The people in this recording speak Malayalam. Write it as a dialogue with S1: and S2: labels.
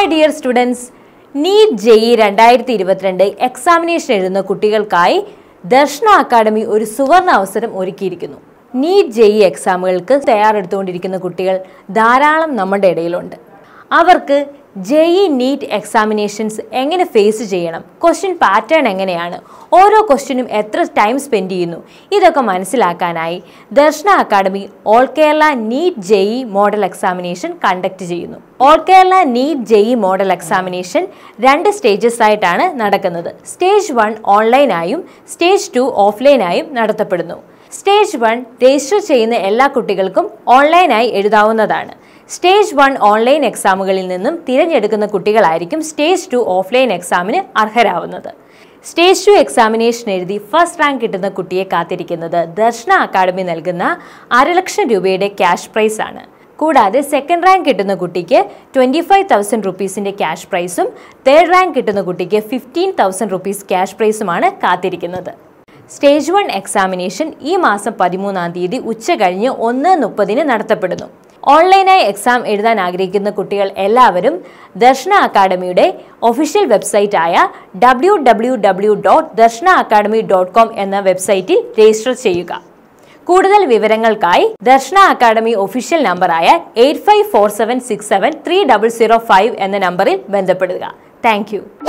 S1: my dear students NEET JEE രണ്ടായിരത്തി ഇരുപത്തിരണ്ട് എക്സാമിനേഷൻ എഴുതുന്ന കുട്ടികൾക്കായി ദർശന അക്കാദമി ഒരു സുവർണ അവസരം ഒരുക്കിയിരിക്കുന്നു നീറ്റ് ജെഇ എക്സാമുകൾക്ക് തയ്യാറെടുത്തുകൊണ്ടിരിക്കുന്ന കുട്ടികൾ ധാരാളം നമ്മുടെ ഇടയിലുണ്ട് അവർക്ക് ജെഇ നീറ്റ് എക്സാമിനേഷൻസ് എങ്ങനെ ഫേസ് ചെയ്യണം ക്വസ്റ്റ്യൻ പാറ്റേൺ എങ്ങനെയാണ് ഓരോ ക്വസ്റ്റ്യനും എത്ര ടൈം സ്പെൻഡ് ചെയ്യുന്നു ഇതൊക്കെ മനസ്സിലാക്കാനായി Darshana academy all Kerala NEET JEE model examination conduct ചെയ്യുന്നു all Kerala NEET JEE model examination രണ്ട് സ്റ്റേജസ് ആയിട്ടാണ് നടക്കുന്നത് സ്റ്റേജ് വൺ ഓൺലൈനായും സ്റ്റേജ് ടു ഓഫ്ലൈനായും നടത്തപ്പെടുന്നു സ്റ്റേജ് വൺ രജിസ്റ്റർ ചെയ്യുന്ന എല്ലാ കുട്ടികൾക്കും ഓൺലൈനായി എഴുതാവുന്നതാണ് സ്റ്റേജ് വൺ ഓൺലൈൻ എക്സാമുകളിൽ നിന്നും തിരഞ്ഞെടുക്കുന്ന കുട്ടികളായിരിക്കും സ്റ്റേജ് ടു ഓഫ്ലൈൻ എക്സാമിന് അർഹരാവുന്നത് സ്റ്റേജ് ടു എക്സാമിനേഷൻ എഴുതി ഫസ്റ്റ് റാങ്ക് കിട്ടുന്ന കുട്ടിയെ കാത്തിരിക്കുന്നത് ദർശന അക്കാദമി നൽകുന്ന അരലക്ഷം രൂപയുടെ ക്യാഷ് പ്രൈസ് ആണ് കൂടാതെ സെക്കൻഡ് റാങ്ക് കിട്ടുന്ന കുട്ടിക്ക് ട്വൻറ്റി ഫൈവ് തൗസൻഡ് റുപ്പീസിൻ്റെ ക്യാഷ് പ്രൈസും തേർഡ് റാങ്ക് കിട്ടുന്ന കുട്ടിക്ക് ഫിഫ്റ്റീൻ തൗസൻഡ് റുപ്പീസ് ക്യാഷ് പ്രൈസുമാണ് കാത്തിരിക്കുന്നത് സ്റ്റേജ് വൺ എക്സാമിനേഷൻ ഈ മാസം പതിമൂന്നാം തീയതി ഉച്ച കഴിഞ്ഞ് ഒന്ന് മുപ്പതിന് നടത്തപ്പെടുന്നു ഓൺലൈനായി എക്സാം എഴുതാൻ ആഗ്രഹിക്കുന്ന കുട്ടികൾ എല്ലാവരും ദർശന അക്കാദമിയുടെ ഒഫീഷ്യൽ വെബ്സൈറ്റ് ആയ W W W dot Darshana academy dot com എന്ന വെബ്സൈറ്റിൽ രജിസ്റ്റർ ചെയ്യുക കൂടുതൽ വിവരങ്ങൾക്കായി ദർശന അക്കാദമി ഒഫീഷ്യൽ നമ്പറായ eight five four seven six seven three double zero five എന്ന നമ്പറിൽ ബന്ധപ്പെടുക താങ്ക്